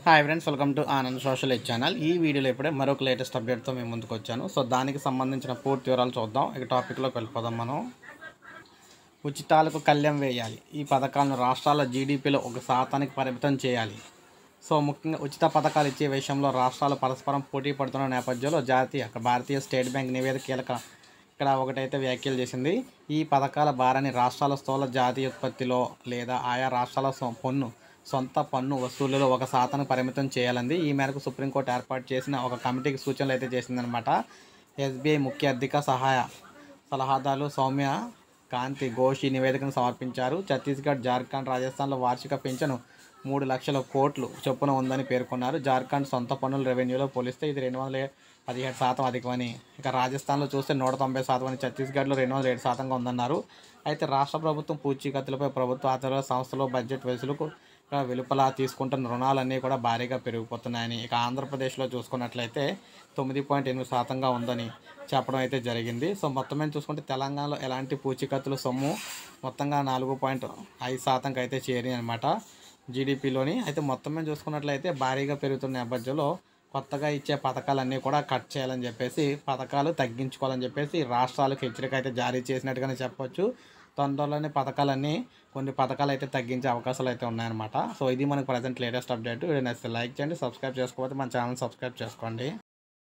hi friends welcome to Anand social aid channel ఈ వీడియోలో ఇప్పుడే మరొక లేటెస్ట్ అప్డేట్తో మేము ముందుకు వచ్చాను సో దానికి సంబంధించిన పూర్తి వివరాలు చూద్దాం ఇక టాపిక్లోకి వెళ్ళిపోదాం మనం ఉచితాలకు కళ్యం వేయాలి ఈ పథకాలను రాష్ట్రాల జీడిపిలో ఒక శాతానికి పరిమితం చేయాలి సో ముఖ్యంగా ఉచిత పథకాలు ఇచ్చే విషయంలో రాష్ట్రాలు పరస్పరం పోటీ పడుతున్న నేపథ్యంలో జాతీయ భారతీయ స్టేట్ బ్యాంక్ నివేదిక కీలక ఇక్కడ ఒకటైతే వ్యాఖ్యలు చేసింది ఈ పథకాల భారాన్ని రాష్ట్రాల స్థూల జాతీయ ఉత్పత్తిలో లేదా ఆయా రాష్ట్రాల సొ- పన్ను సొంత పన్ను వసూళ్లలో ఒక శాతానికి పరిమితం చేయాలంది ఈ మేరకు సుప్రీంకోర్టు ఏర్పాటు చేసిన ఒక కమిటీకి సూచనలు అయితే చేసిందనమాట ఎస్బీఐ ముఖ్య ఆర్థిక సహాయ సలహాదారులు సౌమ్య కాంతి ఘోష్ ఈ నివేదికను సమర్పించారు ఛత్తీస్గఢ్ జార్ఖండ్ రాజస్థాన్లో వార్షిక పింఛను మూడు లక్షల కోట్లు చొప్పున ఉందని పేర్కొన్నారు జార్ఖండ్ సొంత పన్నుల రెవెన్యూలో పోలిస్తే ఇది రెండు వందల పదిహేడు శాతం అధికమని ఇక రాజస్థాన్లో చూస్తే నూట తొంభై శాతం అని ఛత్తీస్గఢ్లో రెండు వందల ఏడు శాతంగా ఉందన్నారు అయితే రాష్ట్ర ప్రభుత్వం పూచీకత్తులపై ప్రభుత్వ ఆధార సంస్థలు బడ్జెట్ వెసులుకు ఇక వెలుపల తీసుకుంటున్న రుణాలన్నీ కూడా భారీగా పెరిగిపోతున్నాయని ఇక ఆంధ్రప్రదేశ్లో చూసుకున్నట్లయితే తొమ్మిది పాయింట్ ఎనిమిది శాతంగా ఉందని చెప్పడం అయితే జరిగింది సో మొత్తం మీద చూసుకుంటే తెలంగాణలో ఎలాంటి పూచీకత్తుల సొమ్ము మొత్తంగా నాలుగు పాయింట్ ఐదు శాతంకి అయితే చేరి అనమాట జీడిపిలోని అయితే మొత్తం మీద చూసుకున్నట్లయితే భారీగా పెరుగుతున్న నేపథ్యంలో కొత్తగా ఇచ్చే పథకాలన్నీ కూడా కట్ చేయాలని చెప్పేసి పథకాలు తగ్గించుకోవాలని చెప్పేసి రాష్ట్రాలకు హెచ్చరిక అయితే జారీ చేసినట్టుగానే చెప్పొచ్చు తొందరలోనే పథకాలన్నీ కొన్ని పథకాలు అయితే తగ్గించే అవకాశాలు అయితే ఉన్నాయన్నమాట సో ఇది మనకు ప్రజెంట్ లేటెస్ట్ అప్డేట్ వీడియో నచ్చితే లైక్ చేయండి సబ్స్క్రైబ్ చేసుకోకపోతే మన ఛానల్ సబ్స్క్రైబ్ చేసుకోండి